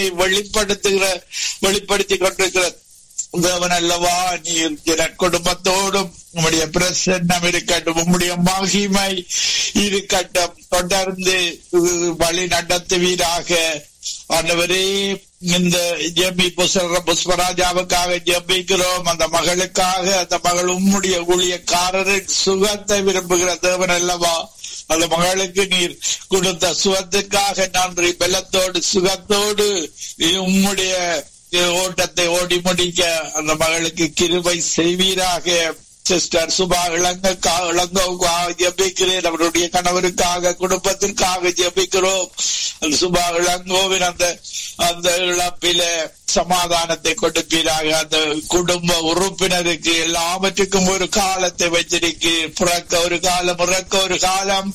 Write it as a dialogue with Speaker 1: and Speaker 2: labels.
Speaker 1: வெளிப்படுத்துகிற வெளிப்படுத்தி கொண்டிருக்கிற தேவன் அல்லவா நீர் குடும்பத்தோடும் உம்முடைய பிரசன்னம் இருக்கட்டும் உம்முடைய மகிமை இருக்கட்டும் தொடர்ந்து வழி நடத்துவீராக ஆண்டவரே இந்த ஜெபி புஷ்ப புஷ்பராஜாவுக்காக ஜெபிக்கிறோம் அந்த மகளுக்காக அந்த மகள் உம்முடைய ஊழியக்காரருக்கு சுகத்தை விரும்புகிற தேவன் அல்லவா அந்த மகளுக்கு நீர் கொடுத்த சுகத்துக்காக நன்றி பலத்தோடு சுகத்தோடு உம்முடைய ஓட்டத்தை ஓடி முடிக்க அந்த மகளுக்கு கிருபை செய்வீராக சிஸ்டர் சுபா இளங்கக்கா இளங்கோவுக்காக ஜபிக்கிறேன் அவருடைய கணவருக்காக குடும்பத்திற்காக ஜபிக்கிறோம் அந்த சுபா இளங்கோவின் அந்த அந்த இழப்பில சமாதானத்தை கொடுப்பீராக அந்த குடும்ப உறுப்பினருக்கு எல்லாவற்றுக்கும் ஒரு காலத்தை வச்சிருக்கு பிறக்க ஒரு காலம் இறக்க ஒரு காலம்